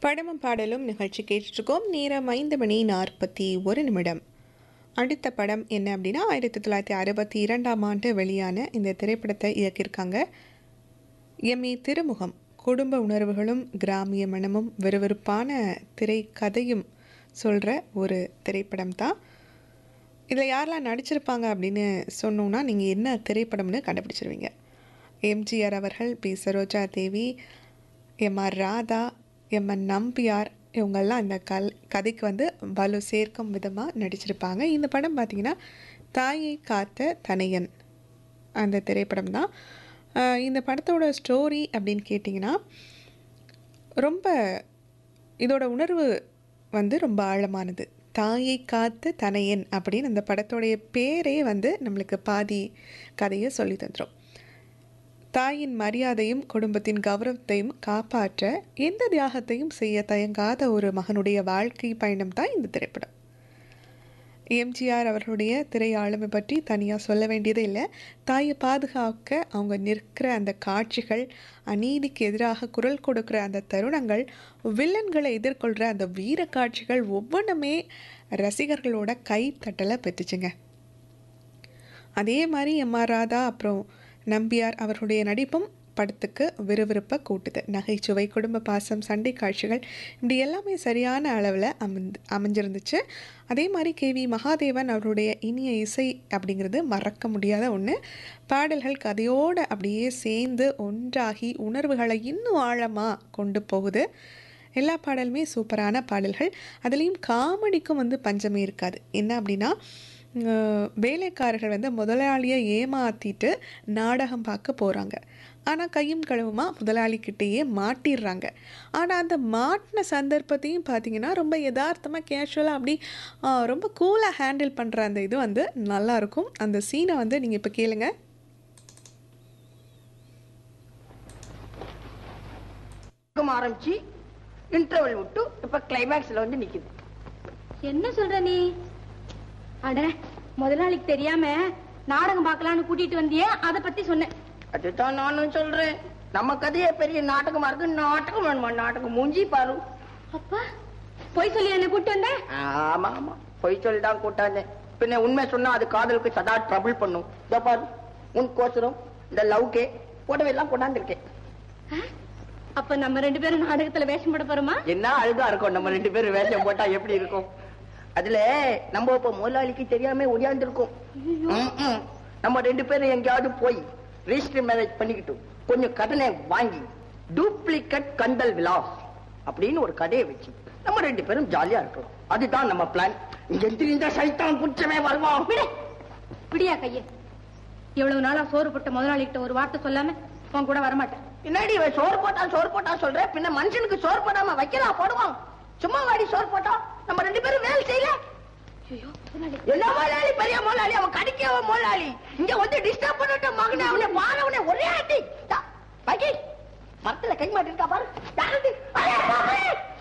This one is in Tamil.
படமும் பாடலும் நிகழ்ச்சி கேட்டுட்ருக்கோம் நேரம் ஐந்து மணி நாற்பத்தி ஒரு நிமிடம் அடுத்த படம் என்ன அப்படின்னா ஆயிரத்தி தொள்ளாயிரத்தி அறுபத்தி இரண்டாம் ஆண்டு வெளியான இந்த திரைப்படத்தை இயக்கியிருக்காங்க எம் ஏ திருமுகம் குடும்ப உணர்வுகளும் கிராமிய மனமும் விறுவிறுப்பான திரைக்கதையும் சொல்கிற ஒரு திரைப்படம் தான் இதில் யாரெல்லாம் நடிச்சிருப்பாங்க அப்படின்னு சொன்னோன்னா நீங்கள் என்ன திரைப்படம்னு கண்டுபிடிச்சிருவீங்க எம்ஜிஆர் அவர்கள் B Saroja Devi M R Radha M N Nambiar இவங்கெல்லாம் இந்த கல் கதைக்கு வந்து வலு சேர்க்கும் விதமாக நடிச்சிருப்பாங்க இந்த படம் பார்த்திங்கன்னா தாயை காத்த தனையன் அந்த திரைப்படம் தான் ஆஹ் இந்த படத்தோட ஸ்டோரி அப்படின்னு கேட்டிங்கன்னா ரொம்ப இதோட உணர்வு வந்து ரொம்ப ஆழமானது தாயை காத்த தனையன் அப்படின்னு அந்த படத்தோடைய பேரே வந்து நம்மளுக்கு பாதி கதையை சொல்லி தந்துடும் தாயின் மரியாதையும் குடும்பத்தின் கௌரவத்தையும் காப்பாற்ற எந்த தியாகத்தையும் செய்ய தயங்காத ஒரு மகனுடைய வாழ்க்கை பயணம் தான் இந்த திரைப்படம் எம்ஜிஆர் அவர்களுடைய திரை ஆளுமை பற்றி தனியாக சொல்ல வேண்டியதே இல்லை தாயை பாதுகாக்க அவங்க நிற்கிற அந்த காட்சிகள் அநீதிக்கு எதிராக குரல் கொடுக்குற அந்த தருணங்கள் வில்லன்களை எதிர்கொள்கிற அந்த வீர காட்சிகள் ஒவ்வொன்றுமே ரசிகர்களோட கைத்தட்டலை பெற்றுச்சுங்க அதே மாதிரி எம் ஆர் ராதா அப்புறம் நம்பியார் அவர்களுடைய நடிப்பும் படத்துக்கு விறுவிறுப்பை கூட்டுது நகைச்சுவை குடும்ப பாசம் சண்டை காட்சிகள் இப்படி எல்லாமே சரியான அளவில் அமைந்து அமைஞ்சிருந்துச்சு அதே மாதிரி கே வி மகாதேவன் அவருடைய இனிய இசை அப்படிங்கிறது மறக்க முடியாத ஒன்று பாடல்கள் கதையோடு அப்படியே சேர்ந்து ஒன்றாகி உணர்வுகளை இன்னும் ஆழமாக கொண்டு போகுது எல்லா பாடலுமே சூப்பரான பாடல்கள் அதுலேயும் காமெடிக்கும் வந்து பஞ்சமே இருக்காது என்ன அப்படின்னா அஹ், வேலைக்காரர்கள் வந்து முதலாளியை ஏமாற்றிட்டு நாடகம் பார்க்க போகிறாங்க ஆனால் கையும் கழுவுமா முதலாளிக்கிட்டேயே மாட்டிடுறாங்க ஆனால் அந்த மாட்டின சந்தர்ப்பத்தையும் பார்த்தீங்கன்னா ரொம்ப யதார்த்தமாக கேஷுவலாக அப்படி அஹ், ரொம்ப கூலாக ஹேண்டில் பண்ணுற அந்த இது வந்து நல்லாயிருக்கும் அந்த சீனை வந்து நீங்கள் இப்போ கேளுங்க பக்கம் ஆரம்பிச்சு இன்டர்வல் விட்டு இப்ப கிளைமேக்ஸ்ல வந்து நிக்குது என்ன சொல்ற நீ அட முதலாளிக்கு தெரியாம நாடகம் பார்க்கலாம்னு கூட்டிட்டு வந்தியே அத பத்தி சொன்னேன் அதுதான் நானும் சொல்றேன் நம்ம கதையே பெரிய நாடகமா இருக்கு நாடகம் வேணுமா நாடகம் மூஞ்சி பாரு அப்பா போய் சொல்லி என்ன கூட்டு வந்த ஆமா ஆமா பொய் சொல்லி தான் கூட்டாந்தேன் பின்ன உண்மை சொன்னா அது காதலுக்கு சதா ட்ரபிள் பண்ணும் இதோ பாரு உன் கோசரம் இந்த லவ்கே போட்டவை எல்லாம் கொண்டாந்துருக்கேன் ஆ? அப்ப நம்ம ரெண்டு பேரும் நாடகத்துல வேஷம் போட போறோமா என்ன அழுகா இருக்கும் நம்ம ரெண்டு பேரும் வேஷம் போட்டா எப்படி இருக்கும் அதுல நம்ம இப்ப முதலாளிக்கு தெரியாம ஒடியாந்துருக்கோம் ம்ம். நம்ம ரெண்டு பேரும் எங்கேயாவது போய் ரிஜிஸ்டர் மேரேஜ் பண்ணிக்கிட்டோம் கொஞ்சம் கடனை வாங்கி டூப்ளிகேட் கண்டல் விலாஸ் அப்படின்னு ஒரு கடையை வச்சு நம்ம ரெண்டு பேரும் ஜாலியா இருக்கலாம் அதுதான் நம்ம பிளான் இங்க இந்த சைத்தான் குச்சமே வருவான் விடு விடியா கைய இவ்வளவு நாளா சோறு போட்ட முதலாளி கிட்ட ஒரு வார்த்தை சொல்லாம உன் கூட வரமாட்டேன் என்னடி இவன் சோறு போட்டா சோறு போட்டா சொல்ற பின்ன மனுஷனுக்கு சோறு போடாம வைக்கலாம் போடுவான் சும்மா வாடி சோறு போட்டா நம்ம ரெண்டு பேரும் வேலை செய்யல ஐயோ முதலாளி என்ன முதலாளி பெரிய முதலாளி அவன் கடிக்க அவன் முதலாளி இங்க வந்து டிஸ்டர்ப் பண்ணிட்டு மகனே அவனை பாரவனே ஒரே அடி தா, பகி மரத்துல கை மாட்டிருக்கா பாரு யாரடி? அடே, பாரு.